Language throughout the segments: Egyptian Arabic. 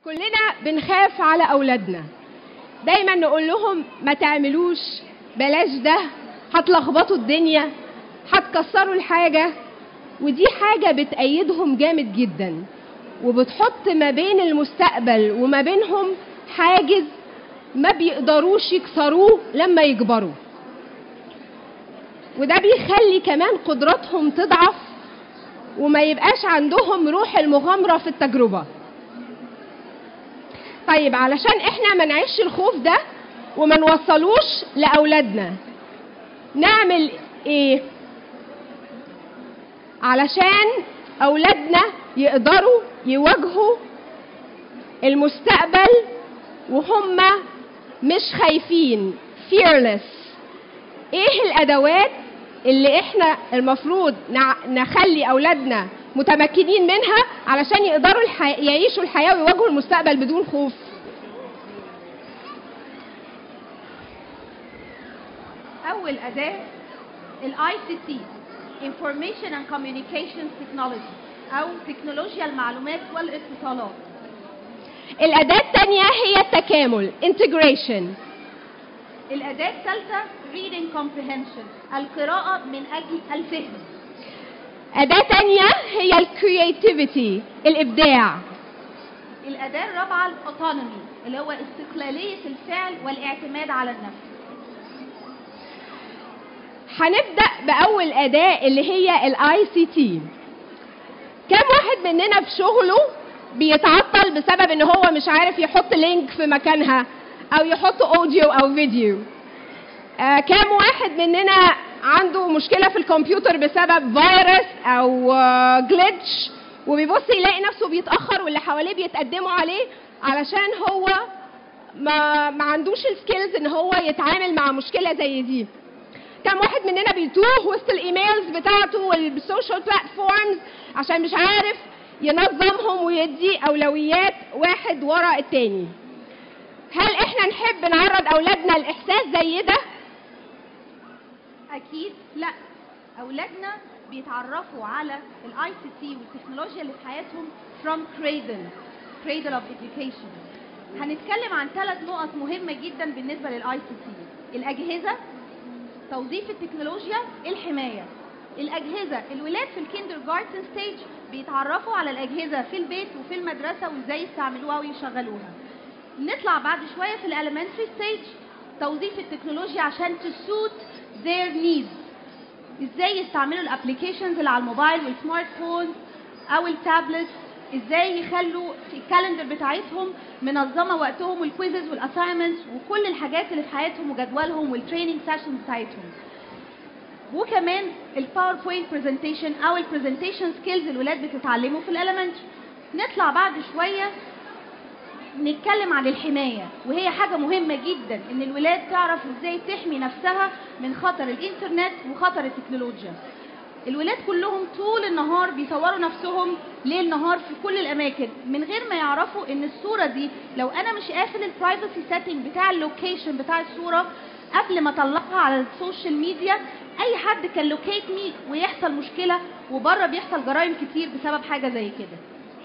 كلنا بنخاف على اولادنا دايما نقول لهم ما تعملوش بلاش ده هتلخبطوا الدنيا هتكسروا الحاجه ودي حاجه بتأيدهم جامد جدا وبتحط ما بين المستقبل وما بينهم حاجز ما بيقدروش يكسروه لما يكبروا وده بيخلي كمان قدراتهم تضعف وما يبقاش عندهم روح المغامرة في التجربة طيب علشان احنا ما نعيش الخوف ده وما نوصلوش لأولادنا نعمل ايه علشان أولادنا يقدروا يواجهوا المستقبل وهم مش خايفين fearless ايه الادوات اللي احنا المفروض نخلي اولادنا متمكنين منها علشان يقدروا الحي... يعيشوا الحياه ويواجهوا المستقبل بدون خوف اول اداه الاي سي تي Information and Communications Technology او تكنولوجيا المعلومات والاتصالات الاداه الثانيه هي التكامل integration الأداة الثالثة Reading Comprehension القراءة من أجل الفهم أداة تانية هي الكرياتيفيتي الإبداع الأداة الرابعة الأوتونومي اللي هو استقلالية الفعل والاعتماد على النفس هنبدأ بأول أداة اللي هي الاي سي تي كم واحد مننا في شغله بيتعطل بسبب ان هو مش عارف يحط لينك في مكانها او يحط اوديو او فيديو آه كام واحد مننا عنده مشكلة في الكمبيوتر بسبب فيروس او آه جلitch وبيبص يلاقي نفسه بيتأخر واللي حواليه بيتقدموا عليه علشان هو ما, ما عندوش السكيلز ان هو يتعامل مع مشكلة زي دي كم واحد مننا بيتوه وسط الايميلز بتاعته والسوشيال بلاتفورمز عشان مش عارف ينظمهم ويدي اولويات واحد ورا التاني هل احنا نحب نعرض اولادنا لاحساس زي ده اكيد لا اولادنا بيتعرفوا على الاي سي تي والتكنولوجيا اللي في حياتهم from cradle cradle of education هنتكلم عن ثلاث نقط مهمه جدا بالنسبه للاي سي تي الاجهزه توظيف التكنولوجيا الحمايه الاجهزه الولاد في الكيندر جارتن ستيج بيتعرفوا على الاجهزه في البيت وفي المدرسه وازاي يستعملوها ويشغلوها نطلع بعد شويه في الاليمنتري ستيج توظيف التكنولوجيا عشان تسوت their needs ازاي يستعملوا الابلكيشنز اللي على الموبايل والسمارت فون او التابلت ازاي يخلوا الكالندر بتاعتهم منظمه وقتهم والكويزز والاساينمنتس وكل الحاجات اللي في حياتهم وجدولهم والتريننج سيشن بتاعتهم وكمان الباوربوينت برزنتيشن او البرزنتيشن سكيلز الولاد بتتعلموا في الاليمنتري نطلع بعد شويه نتكلم عن الحماية وهي حاجة مهمة جدا ان الولاد تعرف ازاي تحمي نفسها من خطر الانترنت وخطر التكنولوجيا الولاد كلهم طول النهار بيصوروا نفسهم ليل نهار في كل الاماكن من غير ما يعرفوا ان الصورة دي لو انا مش قافل البرايفسي سيتنج بتاع اللوكيشن بتاع الصورة قبل ما اطلعها على السوشيال ميديا اي حد كان لوكيت مي ويحصل مشكلة وبره بيحصل جرائم كتير بسبب حاجة زي كده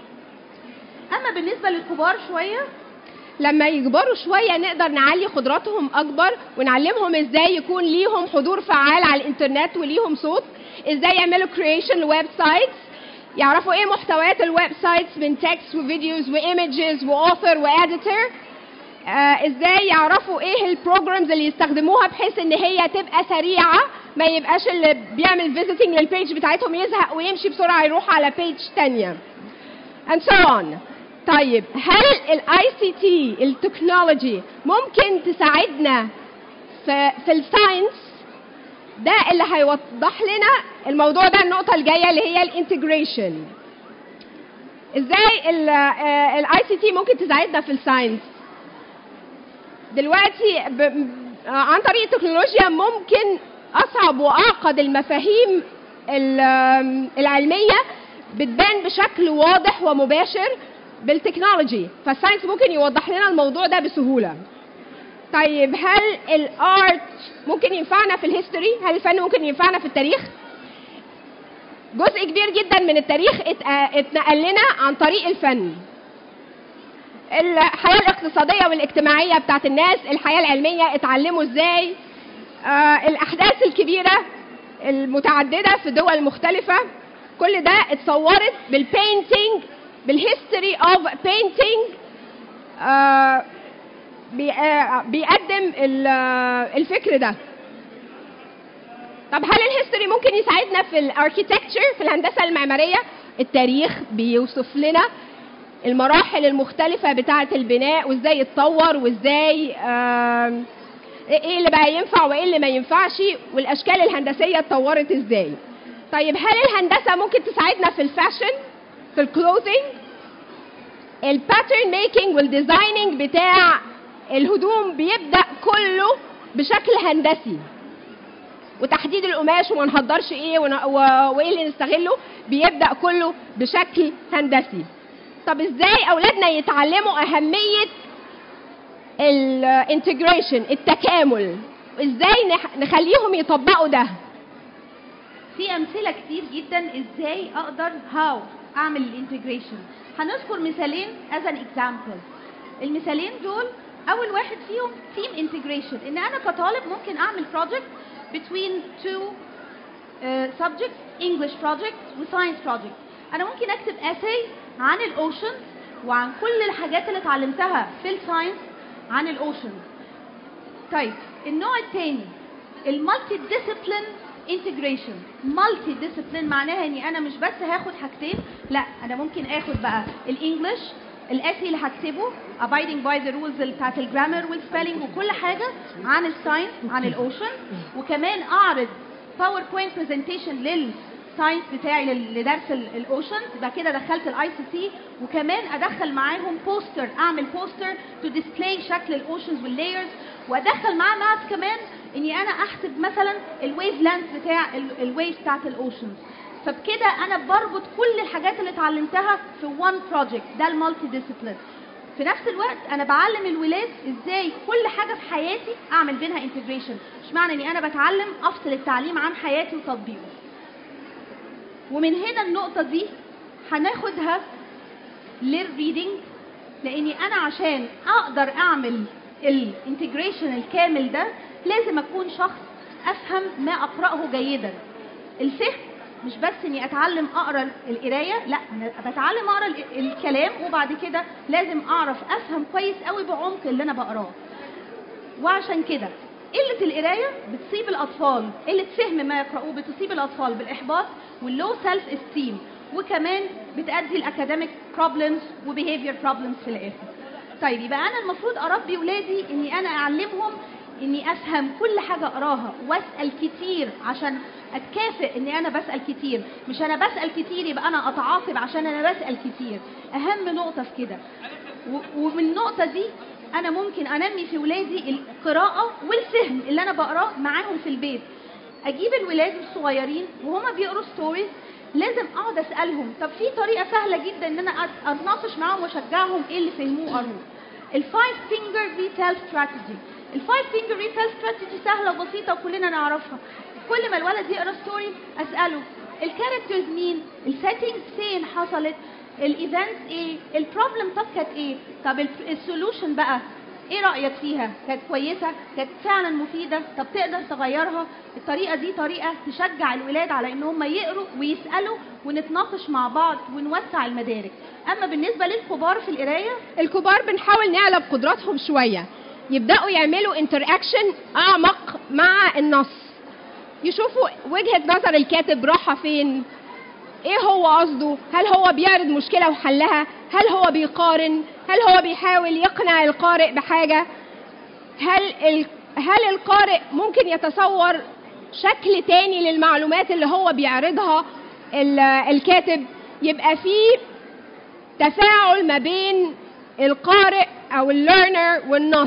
اما بالنسبه للكبار شويه لما يكبروا شوية نقدر نعلي قدراتهم أكبر ونعلمهم إزاي يكون ليهم حضور فعال على الإنترنت وليهم صوت إزاي يعملوا كرييشن لويب سايتس يعرفوا إيه محتويات الويب سايتس من تكست وفيديوز وإيمجز وأوثر وإديتور آه إزاي يعرفوا إيه البروجرامز اللي يستخدموها بحيث إن هي تبقى سريعة ما يبقاش اللي بيعمل فيزيتنج للبيج بتاعتهم يزهق ويمشي بسرعة يروح على بيج تانية and so on طيب هل الاي سي تي التكنولوجي ممكن تساعدنا في في الساينس ده اللي هيوضح لنا الموضوع ده النقطة الجاية اللي هي الانتجريشن ازاي الاي سي تي ممكن تساعدنا في الساينس دلوقتي ب... عن طريق التكنولوجيا ممكن اصعب واعقد المفاهيم العلمية بتبان بشكل واضح ومباشر بالتكنولوجي فالساينس ممكن يوضح لنا الموضوع ده بسهوله طيب هل الارت ممكن ينفعنا في الهيستوري هل الفن ممكن ينفعنا في التاريخ جزء كبير جدا من التاريخ اتنقل لنا عن طريق الفن الحياه الاقتصاديه والاجتماعيه بتاعت الناس الحياه العلميه اتعلموا ازاي آه، الاحداث الكبيره المتعدده في دول مختلفه كل ده اتصورت بالبينتينج بالهيستوري اوف بينتينج بيقدم ال- آه، الفكر ده طب هل الهيستوري ممكن يساعدنا في الاركيتكتشر في الهندسه المعماريه التاريخ بيوصف لنا المراحل المختلفه بتاعه البناء وازاي اتطور وازاي آم، ايه اللي بقى ينفع وايه اللي ما ينفعش والاشكال الهندسيه اتطورت ازاي طيب هل الهندسه ممكن تساعدنا في الفاشن في الكلوزنج الباترن ميكنج والديزايننج بتاع الهدوم بيبدا كله بشكل هندسي وتحديد القماش وما نهدرش ايه ون- و- وايه اللي نستغله بيبدا كله بشكل هندسي طب ازاي اولادنا يتعلموا اهميه الانتجريشن التكامل ازاي نح- نخليهم يطبقوا ده في امثله كتير جدا ازاي اقدر هاو اعمل الانتجريشن هنذكر مثالين از ان اكزامبل المثالين دول اول واحد فيهم تيم انتجريشن ان انا كطالب ممكن اعمل بروجكت between two uh, subjects English project و science project انا ممكن اكتب essay عن الاوشن وعن كل الحاجات اللي اتعلمتها في الساينس عن الاوشن طيب النوع الثاني المالتي ديسيبلين انتجريشن مالتي ديسيبلين معناها اني انا مش بس هاخد حاجتين لا انا ممكن اخد بقى الانجليش الاسي اللي هكتبه abiding by the rules بتاعت الجرامر والسبيلنج وكل حاجه عن الساينس عن الاوشن وكمان اعرض باوربوينت برزنتيشن للساينس بتاعي لل- لدرس الاوشن يبقى كده دخلت الاي سي سي وكمان ادخل معاهم بوستر اعمل بوستر تو ديسبلاي شكل الاوشنز واللايرز وادخل معاه ماث كمان اني انا احسب مثلا الويف لانس بتاع الويف بتاعت الاوشنز فبكده انا بربط كل الحاجات اللي اتعلمتها في وان بروجكت ده المالتي ديسيبلين في نفس الوقت انا بعلم الولاد ازاي كل حاجه في حياتي اعمل بينها انتجريشن مش معنى اني انا بتعلم افصل التعليم عن حياتي وتطبيقه ومن هنا النقطه دي هناخدها للريدنج لاني انا عشان اقدر اعمل الانتجريشن الكامل ده لازم اكون شخص افهم ما اقراه جيدا الفهم مش بس اني اتعلم اقرا القرايه لا انا بتعلم اقرا ال- الكلام وبعد كده لازم اعرف افهم كويس قوي بعمق اللي انا بقراه وعشان كده قلة القراية بتصيب الأطفال، قلة فهم ما يقرأوه بتصيب الأطفال بالإحباط واللو سيلف استيم وكمان بتأدي الأكاديميك بروبلمز وبيهيفير بروبلمز في الآخر. طيب يبقى أنا المفروض أربي ولادي إني أنا أعلمهم إني أفهم كل حاجة أقراها وأسأل كتير عشان أتكافئ إني أنا بسأل كتير، مش أنا بسأل كتير يبقى أنا أتعاقب عشان أنا بسأل كتير. أهم نقطة في كده. و- ومن النقطة دي أنا ممكن أنمي في ولادي القراءة والفهم اللي أنا بقراه معاهم في البيت. أجيب الولاد الصغيرين وهما بيقروا ستوريز لازم أقعد أسألهم طب في طريقة سهلة جدا إن أنا أت- أتناقش معاهم وأشجعهم إيه اللي فهموه قروه. الفايف فينجر ريتيل ستراتيجي. الفايف فينجر ريتيل ستراتيجي سهلة وبسيطة وكلنا نعرفها. كل ما الولد يقرا ستوري أسأله الكاركترز مين؟ السيتنجز فين حصلت؟ الايفنتس ايه البروبلم طب كانت ايه طب السولوشن بقى ايه رايك فيها كانت كويسه كانت فعلا مفيده طب تقدر تغيرها الطريقه دي طريقه تشجع الولاد على ان هم يقروا ويسالوا ونتناقش مع بعض ونوسع المدارك اما بالنسبه للكبار في القرايه الكبار بنحاول نقلب قدراتهم شويه يبداوا يعملوا انتراكشن اعمق مع النص يشوفوا وجهه نظر الكاتب راحه فين ايه هو قصده هل هو بيعرض مشكله وحلها هل هو بيقارن هل هو بيحاول يقنع القارئ بحاجه هل ال... هل القارئ ممكن يتصور شكل تاني للمعلومات اللي هو بيعرضها ال- الكاتب يبقى فيه تفاعل ما بين القارئ او الليرنر والنص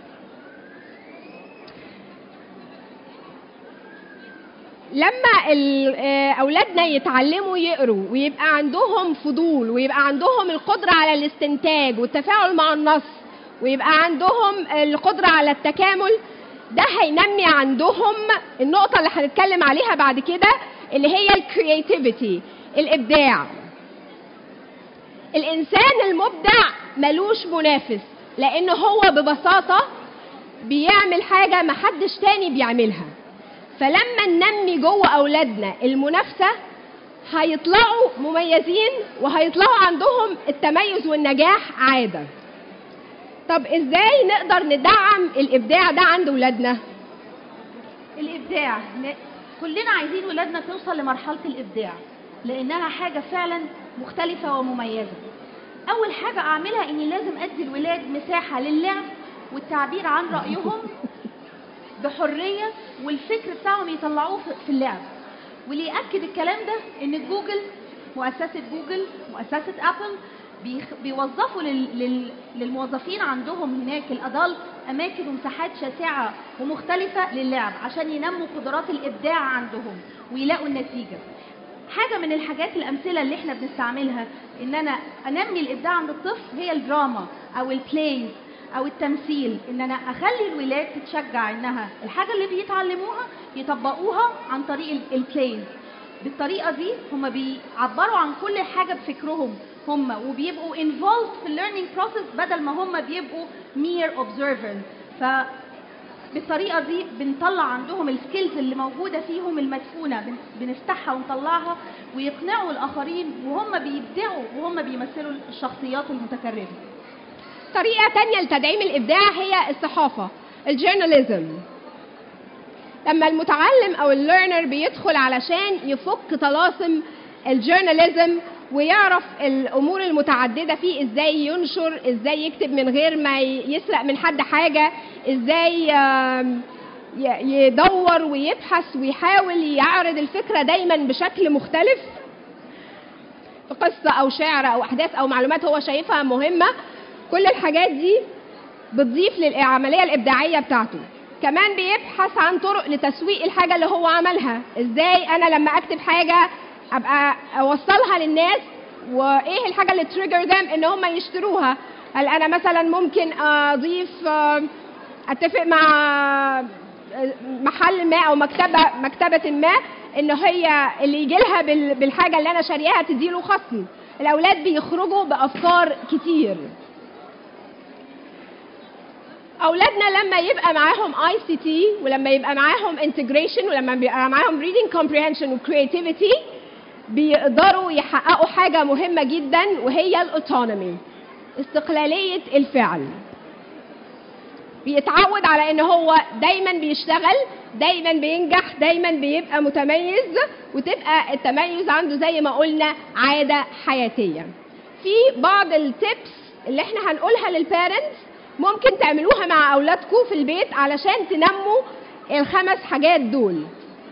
لما ال- آه، اولادنا يتعلموا يقروا ويبقى عندهم فضول ويبقى عندهم القدره على الاستنتاج والتفاعل مع النص ويبقى عندهم القدره على التكامل ده هينمي عندهم النقطه اللي هنتكلم عليها بعد كده اللي هي الكرياتيفيتي الابداع الانسان المبدع ملوش منافس لان هو ببساطه بيعمل حاجه محدش تاني بيعملها فلما ننمي جوه اولادنا المنافسه هيطلعوا مميزين وهيطلعوا عندهم التميز والنجاح عاده طب ازاي نقدر ندعم الابداع ده عند ولادنا الابداع ن- كلنا عايزين ولادنا توصل لمرحله الابداع لانها حاجه فعلا مختلفه ومميزه اول حاجه اعملها اني لازم ادي الولاد مساحه للعب والتعبير عن رايهم بحريه والفكر بتاعهم يطلعوه في- في اللعب واللي ياكد الكلام ده ان جوجل مؤسسه جوجل مؤسسه ابل بيخ- بيوظفوا لل... لل... للموظفين عندهم هناك الادلت اماكن ومساحات شاسعه ومختلفه للعب عشان ينموا قدرات الابداع عندهم ويلاقوا النتيجه حاجه من الحاجات الامثله اللي احنا بنستعملها ان انا انمي الابداع عند الطفل هي الدراما او البلايز او التمثيل ان انا اخلي الولاد تتشجع انها الحاجه اللي بيتعلموها يطبقوها عن طريق ال- البلايز بالطريقه دي هم بيعبروا عن كل حاجه بفكرهم هم وبيبقوا involved في الليرنينج بروسيس بدل ما هم بيبقوا mere observers ف بالطريقه دي بنطلع عندهم السكيلز اللي موجوده فيهم المدفونه بن- بنفتحها ونطلعها ويقنعوا الاخرين وهم بيبدعوا وهم بيمثلوا الشخصيات المتكرره طريقة تانية لتدعيم الإبداع هي الصحافة الجورناليزم لما المتعلم أو الليرنر بيدخل علشان يفك طلاسم الجورناليزم ويعرف الأمور المتعددة فيه إزاي ينشر إزاي يكتب من غير ما ي- يسرق من حد حاجة إزاي آم، ي- يدور ويبحث ويحاول يعرض الفكرة دايما بشكل مختلف في قصة أو شعر أو أحداث أو معلومات هو شايفها مهمة كل الحاجات دي بتضيف للعملية الإبداعية بتاعته كمان بيبحث عن طرق لتسويق الحاجة اللي هو عملها ازاي انا لما اكتب حاجة ابقى اوصلها للناس وايه الحاجة اللي تريجر ذم ان هم يشتروها هل انا مثلا ممكن اضيف آه، اتفق مع محل ما او مكتبة مكتبة ما ان هي اللي يجي لها بالحاجة اللي انا شارياها تديله خصم الاولاد بيخرجوا بافكار كتير اولادنا لما يبقى معاهم اي سي تي ولما يبقى معاهم انتجريشن ولما بيبقى معاهم ريدنج كومبريهنشن وكرياتيفيتي بيقدروا يحققوا حاجه مهمه جدا وهي الاوتونومي استقلاليه الفعل بيتعود على ان هو دايما بيشتغل دايما بينجح دايما بيبقى متميز وتبقى التميز عنده زي ما قلنا عاده حياتيه في بعض التيبس اللي احنا هنقولها للبيرنتس ممكن تعملوها مع اولادكم في البيت علشان تنموا الخمس حاجات دول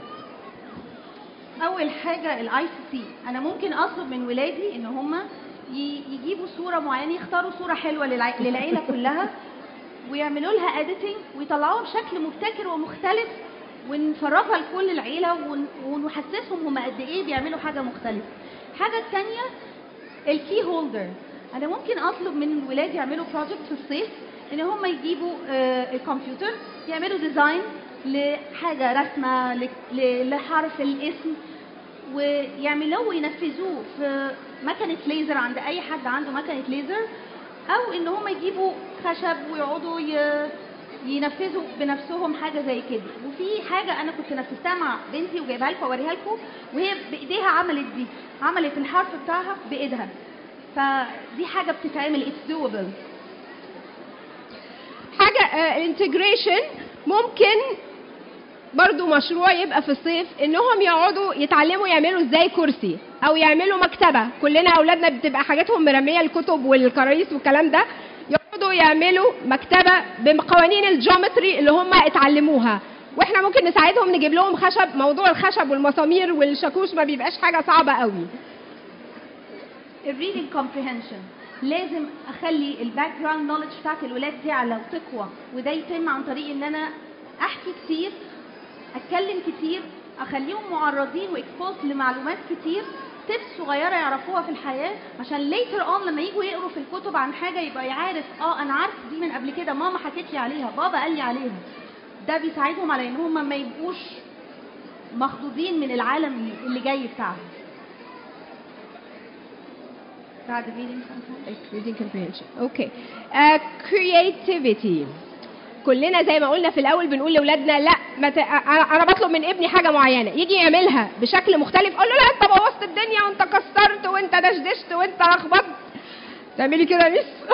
اول حاجه الاي سي سي انا ممكن اطلب من ولادي ان هم يجيبوا صوره معينه يختاروا صوره حلوه للع- للعيله كلها ويعملوا لها اديتنج ويطلعوها بشكل مبتكر ومختلف ونفرجها لكل العيله ون- ونحسسهم هم قد ايه بيعملوا حاجه مختلفه الحاجه الثانيه الكي هولدر انا ممكن اطلب من الولاد يعملوا بروجكت في الصيف ان هم يجيبوا آه، الكمبيوتر يعملوا ديزاين لحاجه رسمه ل- ل- لحرف الاسم ويعملوه وينفذوه في مكنه ليزر عند اي حد عنده مكنه ليزر او ان هم يجيبوا خشب ويقعدوا ي- ينفذوا بنفسهم حاجه زي كده وفي حاجه انا كنت نفذتها مع بنتي وجايبها لكم اوريها لكم وهي بايديها عملت دي عملت الحرف بتاعها بايدها فدي حاجه بتتعمل اتس دوبل حاجه الانتجريشن ممكن برضو مشروع يبقى في الصيف انهم يقعدوا يتعلموا يعملوا ازاي كرسي او يعملوا مكتبه كلنا اولادنا بتبقى حاجاتهم مرميه الكتب والكراريس والكلام ده يقعدوا يعملوا مكتبه بقوانين الجيومتري اللي هم اتعلموها واحنا ممكن نساعدهم نجيب لهم خشب موضوع الخشب والمسامير والشاكوش ما بيبقاش حاجه صعبه قوي الريدنج كومبريهنشن لازم اخلي الباك جراوند نولج بتاعت الولاد تعلى وتقوى وده يتم عن طريق ان انا احكي كتير اتكلم كتير اخليهم معرضين واكسبوز لمعلومات كتير تبس صغيره يعرفوها في الحياه عشان ليتر اون لما يجوا يقروا في الكتب عن حاجه يبقى يعرف اه انا عارف دي من قبل كده ماما حكت لي عليها بابا قال لي عليها ده بيساعدهم على ان هم ما يبقوش مخضوضين من العالم اللي جاي بتاعهم بعد reading comprehension reading comprehension اوكي uh, creativity كلنا زي ما قلنا في الاول بنقول لاولادنا لا ما ت... انا أنا بطلب من ابني حاجه معينه يجي يعملها بشكل مختلف اقول له لا انت بوظت الدنيا وانت كسرت وانت دشدشت وانت لخبطت تعملي كده يا ميس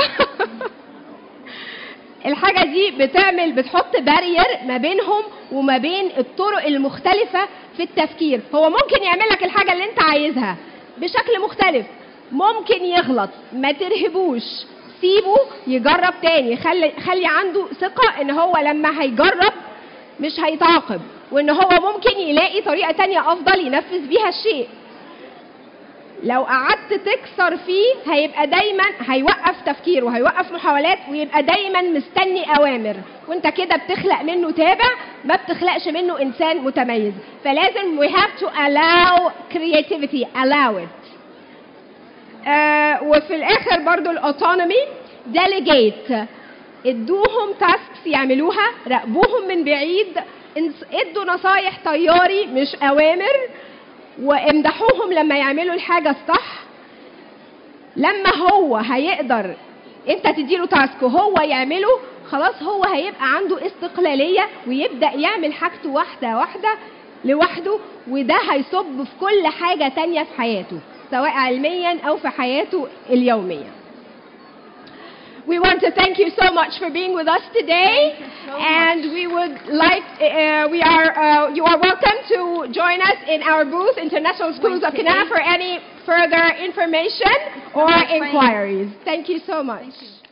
الحاجه دي بتعمل بتحط بارير ما بينهم وما بين الطرق المختلفه في التفكير هو ممكن يعمل لك الحاجه اللي انت عايزها بشكل مختلف ممكن يغلط ما ترهبوش سيبه يجرب تاني خلي خلي عنده ثقه ان هو لما هيجرب مش هيتعاقب وان هو ممكن يلاقي طريقه تانية افضل ينفذ بيها الشيء لو قعدت تكسر فيه هيبقى دايما هيوقف تفكير وهيوقف محاولات ويبقى دايما مستني اوامر وانت كده بتخلق منه تابع ما بتخلقش منه انسان متميز فلازم we have to allow creativity allow it آه وفي الاخر برضو الاوتونومي delegate ادوهم تاسكس يعملوها راقبوهم من بعيد انس- ادوا نصايح طياري مش اوامر وامدحوهم لما يعملوا الحاجه الصح لما هو هيقدر انت تديله تاسك وهو يعمله خلاص هو هيبقى عنده استقلاليه ويبدا يعمل حاجته واحده واحده لوحده وده هيصب في كل حاجه تانية في حياته سواء علميا او في حياته اليوميه We want to thank you so much for being with us today, and we would like uh, we are uh, you are welcome to join us in our booth, International Schools of Canada, for any further information or much, Wayne. inquiries. Thank you so much. Thank you.